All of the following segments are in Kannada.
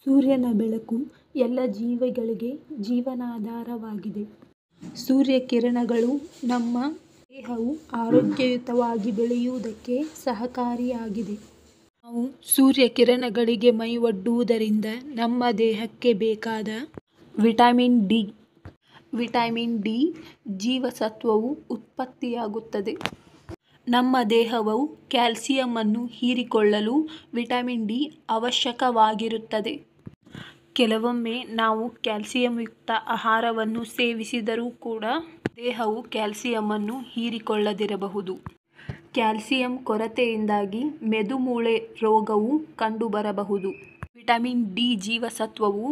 ಸೂರ್ಯನ ಬೆಳಕು ಎಲ್ಲ ಜೀವಿಗಳಿಗೆ ಜೀವನಾಧಾರವಾಗಿದೆ. ಸೂರ್ಯ ಕಿರಣಗಳು ನಮ್ಮ ದೇಹವು ಆರೋಗ್ಯಯುತವಾಗಿ ಬೆಳೆಯುವುದಕ್ಕೆ ಸಹಕಾರಿಯಾಗಿದೆ. ನಾವು ಸೂರ್ಯ ಕಿರಣಗಳಿಗೆ ಮೈಯೊಡ್ಡುವುದರಿಂದ ನಮ್ಮ ದೇಹಕ್ಕೆ ಬೇಕಾದ ವಿಟಮಿನ್ ಡಿ, ವಿಟಮಿನ್ ಡಿ ಜೀವಸತ್ವವು ಉತ್ಪತ್ತಿಯಾಗುತ್ತದೆ. ನಮ್ಮ ದೇಹವು ಕ್ಯಾಲ್ಸಿಯಂ ಅನ್ನು ಹೀರಿಕೊಳ್ಳಲು ವಿಟಮಿನ್ ಡಿ ಅವಶ್ಯಕವಾಗಿರುತ್ತದೆ. ಕೆಲವೊಮ್ಮೆ ನಾವು ಕ್ಯಾಲ್ಸಿಯಂಯುಕ್ತ ಆಹಾರವನ್ನು ಸೇವಿಸಿದರೂ ಕೂಡ ದೇಹವು ಕ್ಯಾಲ್ಸಿಯಂ ಅನ್ನು ಹೀರಿಕೊಳ್ಳದಿರಬಹುದು. ಕ್ಯಾಲ್ಸಿಯಂ ಕೊರತೆಯಿಂದಾಗಿ ಮೆದುಮೂಳೆ ರೋಗವು ಕಂಡುಬರಬಹುದು. ವಿಟಮಿನ್ ಡಿ ಜೀವಸತ್ವವು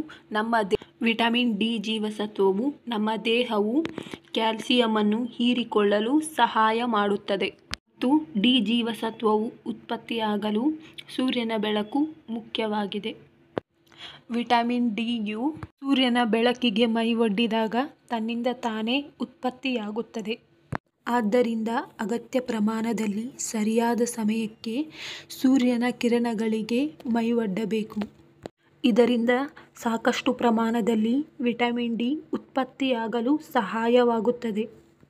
ವಿಟಮಿನ್ ಡಿ ಜೀವಸತ್ವವು ನಮ್ಮ ದೇಹವು ಕ್ಯಾಲ್ಸಿಯಂ ಅನ್ನು ಹೀರಿಕೊಳ್ಳಲು ಸಹಾಯ ಮಾಡುತ್ತದೆ ಮತ್ತು ಡಿ ಜೀವಸತ್ವವು ಉತ್ಪತ್ತಿಯಾಗಲು ಸೂರ್ಯನ ಬೆಳಕು ಮುಖ್ಯವಾಗಿದೆ. ವಿಟಮಿನ್ ಡಿ ಯು ಸೂರ್ಯನ ಬೆಳಕಿಗೆ ಮೈಯೊಡ್ಡಿದಾಗ ತನ್ನಿಂದ ತಾನೇ ಉತ್ಪತ್ತಿಯಾಗುತ್ತದೆ. ಆದ್ದರಿಂದ ಅಗತ್ಯ ಪ್ರಮಾಣದಲ್ಲಿ ಸರಿಯಾದ ಸಮಯಕ್ಕೆ ಸೂರ್ಯನ ಕಿರಣಗಳಿಗೆ ಮೈಯೊಡ್ಡಬೇಕು. ಇದರಿಂದ ಸಾಕಷ್ಟು ಪ್ರಮಾಣದಲ್ಲಿ ವಿಟಮಿನ್ ಡಿ ಉತ್ಪತ್ತಿಯಾಗಲು ಸಹಾಯವಾಗುತ್ತದೆ.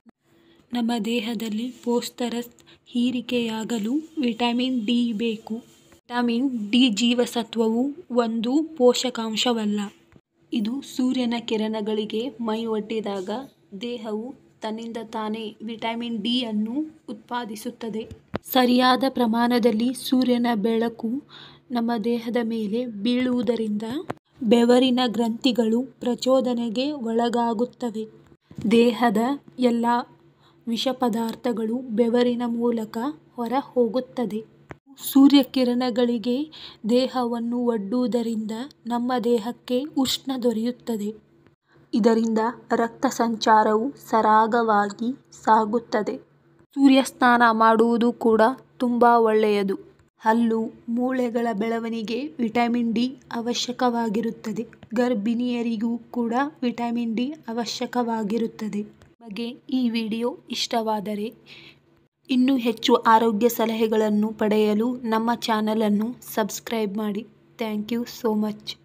ನಮ್ಮ ದೇಹದಲ್ಲಿ ಫಾಸ್ಫರಸ್ ಹೀರಿಕೆಯಾಗಲು ವಿಟಮಿನ್ ಡಿ ಬೇಕು. ವಿಟಮಿನ್ ಡಿ ಜೀವಸತ್ವವು ಒಂದು ಪೋಷಕಾಂಶವಲ್ಲ. ಇದು ಸೂರ್ಯನ ಕಿರಣಗಳಿಗೆ ಮೈಯೊಡ್ಡಿದಾಗ ದೇಹವು ತನ್ನಿಂದ ತಾನೇ ವಿಟಮಿನ್ ಡಿ ಅನ್ನು ಉತ್ಪಾದಿಸುತ್ತದೆ. ಸರಿಯಾದ ಪ್ರಮಾಣದಲ್ಲಿ ಸೂರ್ಯನ ಬೆಳಕು ನಮ್ಮ ದೇಹದ ಮೇಲೆ ಬೀಳುವುದರಿಂದ ಬೆವರಿನ ಗ್ರಂಥಿಗಳು ಪ್ರಚೋದನೆಗೆ ಒಳಗಾಗುತ್ತವೆ. ದೇಹದ ಎಲ್ಲ ವಿಷಪದಾರ್ಥಗಳು ಬೆವರಿನ ಮೂಲಕ ಹೊರಹೋಗುತ್ತದೆ. ಸೂರ್ಯಕಿರಣಗಳಿಗೆ ದೇಹವನ್ನು ಒಡ್ಡುವುದರಿಂದ ನಮ್ಮ ದೇಹಕ್ಕೆ ಉಷ್ಣ ದೊರೆಯುತ್ತದೆ. ಇದರಿಂದ ರಕ್ತ ಸಂಚಾರವು ಸರಾಗವಾಗಿ ಸಾಗುತ್ತದೆ. ಸೂರ್ಯಸ್ನಾನ ಮಾಡುವುದು ಕೂಡ ತುಂಬಾ ಒಳ್ಳೆಯದು. ಹಲ್ಲು, ಮೂಳೆಗಳ ಬೆಳವಣಿಗೆಗೆ ವಿಟಮಿನ್ ಡಿ ಅವಶ್ಯಕವಾಗಿರುತ್ತದೆ. ಗರ್ಭಿಣಿಯರಿಗೂ ಕೂಡ ವಿಟಮಿನ್ ಡಿ ಅವಶ್ಯಕವಾಗಿರುತ್ತದೆ. ನಿಮಗೆ ಈ ವಿಡಿಯೋ ಇಷ್ಟವಾದರೆ ಇನ್ನೂ ಹೆಚ್ಚು ಆರೋಗ್ಯ ಸಲಹೆಗಳನ್ನು ಪಡೆಯಲು ನಮ್ಮ ಚಾನೆಲ್ ಅನ್ನು ಸಬ್ಸ್ಕ್ರೈಬ್ ಮಾಡಿ. Thank you so much.